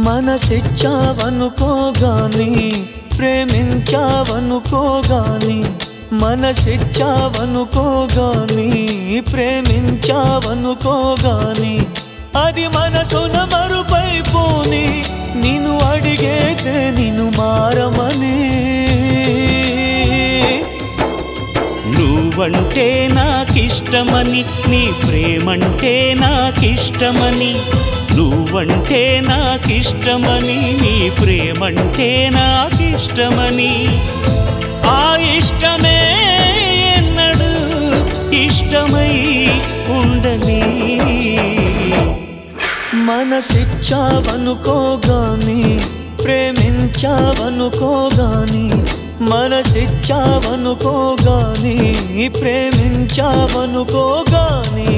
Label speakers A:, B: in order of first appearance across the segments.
A: మనసిచ్చావనుకోగాని ప్రేమించావనుకోగాని మనసిచ్చావనుకోగాని ప్రేమించావనుకోగాని అది మనసున మరుపైపోని నిన్ను అడిగేతే నిన్ను మారమని
B: నువ్వంటే నాకిష్టమని నీ ప్రేమంటే నాకిష్టమని నువ్వంటే నాకిష్టమని నీ ప్రేమంటే నాకిష్టమని ఆ ఇష్టమే ఎన్నడు ఇష్టమై ఉండని
A: మనసిచ్చావనుకోగాని ప్రేమించావనుకోగాని మనసిచ్చావనుకోగాని ప్రేమించావనుకోగాని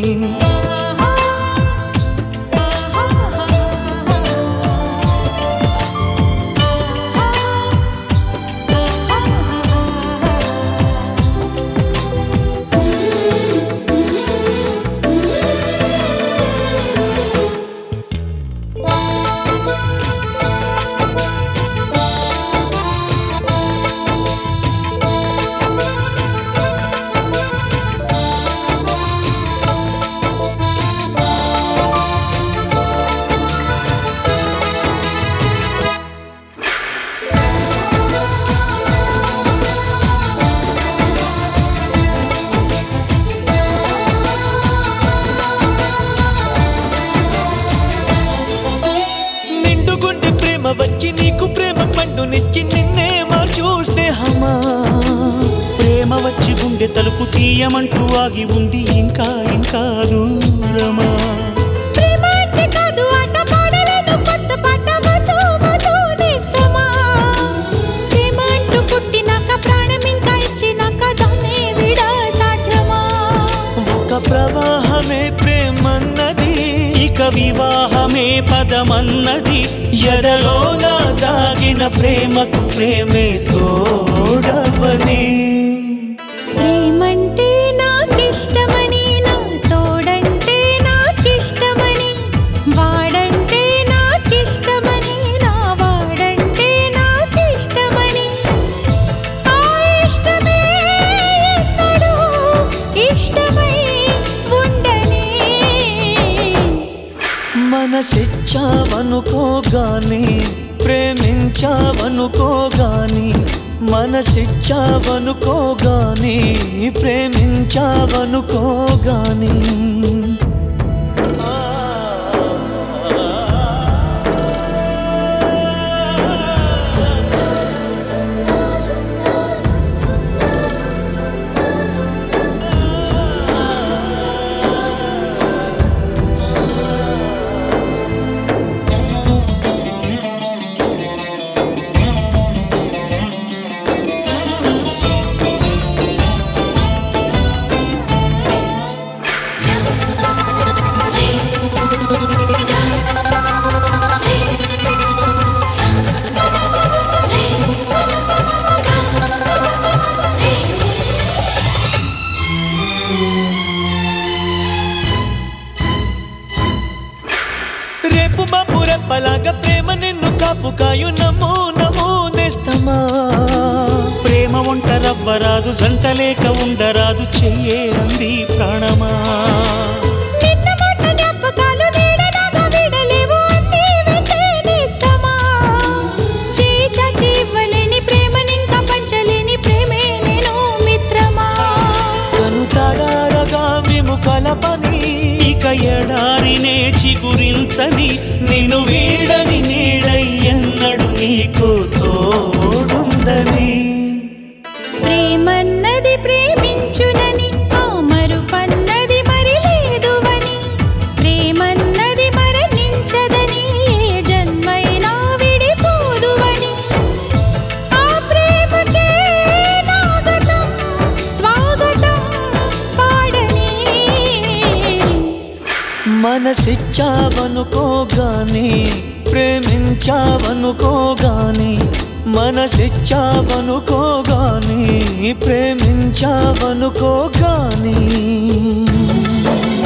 A: నిండుగుండి ప్రేమ వచ్చి నీకు ప్రేమ పండునిచ్చి నిన్నే మా చూస్తే హమా
B: ప్రేమ వచ్చి గుండె తలుపు తీయమంటూ ఆగి ఉంది ఇంకా ఇంకా దూరమా
C: ప్రేమ అంటే కాదు ఆట పాడలేను కొత్త పాట వధు వధు నేస్తమా ప్రేమ అంటూ పుట్టినాక ప్రాణం ఇంకా ఇచ్చినాక దాన్నే విడ సాధ్యమా
A: ఒక ప్రవాహమే ప్రేమన్నది
B: ఇక వివాహమే పదమన్నది ఎదలోన దాగిన ప్రేమకు ప్రేమే తోడవని
C: ప్రేమంటే నాకిష్టమని నా తోడంటే నాకిష్టమని వాడంటే నాకిష్టమని నా వాడంటే నాకిష్టమని ఆ ఇష్టమే ఎన్నడూ ఇష్టమై ఉండని
A: మనసిచ్చావనుకోగాని ప్రేమించావనుకోగాని మనసిచ్చావనుకోగాని ప్రేమించావనుకోగాని రేపు బాపు రెప్పలాగా ప్రేమ నిన్ను కాపు కాయు నమో నమో నేస్తమా
B: ప్రేమ వంట రవ్వరాదు జంట లేక ఉండరాదు చెయ్యేరంది ప్రాణమా
C: నిన్న మాట జ్ఞాపకాలు నీడలాగా వీడలేవు అన్నీ వెంటే నేస్తమా చేయి చాచి ఇవ్వలేని ప్రేమనింకా పంచలేని ప్రేమే నేను మిత్రమా
A: కను తడారగా మేము కలపని
B: ఇక ఎడారినే చిగురించని నేను వీడని నీడయ్యన్నడు నీకు తోడుందని
C: ప్రేమన్నది ప్రేమించునని ఆ మరుపన్నది మరి లేదువని ప్రేమన్నది మరణించదని ఏ జన్మైనా విడిపోదువని ఆ ప్రేమకే నాగతం స్వాగతం పాడని
A: మనసిచ్చావనుకోగాని ప్రేమించావనుకోగాని మనసిచ్చావనుకోగాని ప్రేమించావనుకోగాని